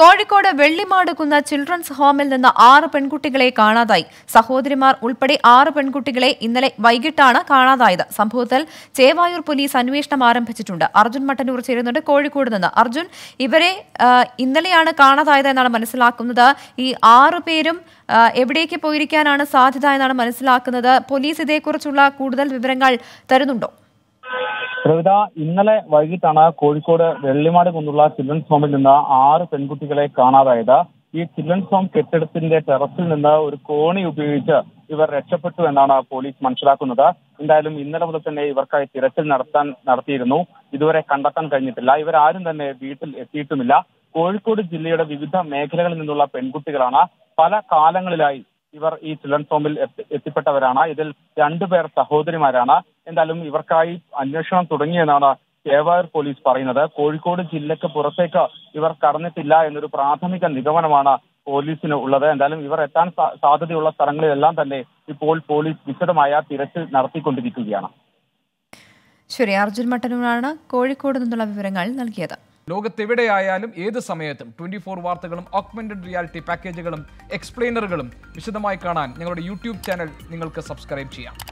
Kozhikode വെള്ളിമാടുകുന്ന children's ഹോമിൽ നിന്ന് ആറ് പെൺകുട്ടികളെ കാണാതായി സഹോദരിമാർ ഉൾപ്പെടെ ആറ് പെൺകുട്ടികളെ ഇന്നലെ വൈകിട്ടാണ് കാണാതായത് സംഭവത്തിൽ ചേവായൂർ പോലീസ് അന്വേഷണം ആരംഭിച്ചിട്ടുണ്ട് അർജുൻ മട്ടന്നൂർ ചേരുന്നുണ്ട് കോഴിക്കോട് നിന്ന് അർജുൻ ഇവരെ ആ, ഇന്നലെയാണ് കാണാതായത് എന്നാണ് മനസ്സിലാക്കുന്നത് ഈ ആറ് പേരും ആ, എവിടേക്ക് പോയിരിക്കാനാണ് സാധ്യത എന്നാണ് മനസ്സിലാക്കുന്നത് പോലീസ് ഇതേക്കുറിച്ചുള്ള കൂടുതൽ വിവരങ്ങൾ തരുന്നുണ്ടോ പ്രവിത ഇന്നലെ വൈകിട്ടാണ് കോഴിക്കോട് വെള്ളിമാട് കുന്നുള്ള ചിൽഡ്രൻസ് ഹോമിൽ നിന്ന് ആറ് പെൺകുട്ടികളെ കാണാതായത് ഈ ചിൽഡ്രൻസ് ഹോം കെട്ടിടത്തിന്റെ ടെറസിൽ നിന്ന് ഒരു കോണി ഉപയോഗിച്ച് ഇവർ രക്ഷപ്പെട്ടു എന്നാണ് പോലീസ് മനസ്സിലാക്കുന്നത് എന്തായാലും ഇന്നലെ മുതൽ തന്നെ ഇവർക്കായി തിരച്ചിൽ നടത്താൻ നടത്തിയിരുന്നു ഇതുവരെ കണ്ടെത്താൻ കഴിഞ്ഞിട്ടില്ല ഇവരാരും തന്നെ വീട്ടിൽ എത്തിയിട്ടുമില്ല കോഴിക്കോട് ജില്ലയുടെ വിവിധ മേഖലകളിൽ നിന്നുള്ള പെൺകുട്ടികളാണ് പല കാലങ്ങളിലായി ഇവർ ഈ ചിൽഡ്രൻസ് ഹോമിൽ എത്തി- എത്തിപ്പെട്ടവരാണ് ഇതിൽ രണ്ടുപേർ സഹോദരിമാരാണ് എന്തായാലും ഇവർക്കായി അന്വേഷണം തുടങ്ങിയെന്നാണ് ചേവായൂർ പോലീസ് പറയുന്നത് കോഴിക്കോട് ജില്ലക്ക് പുറത്തേക്ക് ഇവർ കടന്നിട്ടില്ല എന്നൊരു പ്രാഥമിക നിഗമനമാണ് പോലീസിന് ഉള്ളത് എന്തായാലും ഇവർ എത്താൻ സാ- സാധ്യതയുള്ള സ്ഥലങ്ങളിലെല്ലാം തന്നെ ഇപ്പോൾ പോലീസ് വിശദമായ തിരച്ചിൽ നടത്തിക്കൊണ്ടിരിക്കുകയാണ് ശരി അർജുൻ മട്ടന്നൂരാണ് കോഴിക്കോട് നിന്നുള്ള വിവരങ്ങൾ നൽകിയത് ലോകത്തെവിടെയായാലും ഏത് സമയത്തും ട്വന്റി ഫോർ വാർത്തകളും ഓഗ്മെന്റഡ് റിയാലിറ്റി പാക്കേജുകളും എക്സ്പ്ലെയിനറുകളും വിശദമായി കാണാൻ ഞങ്ങളുടെ യൂട്യൂബ് ചാനൽ നിങ്ങൾക്ക് സബ്സ്ക്രൈബ് ചെയ്യാം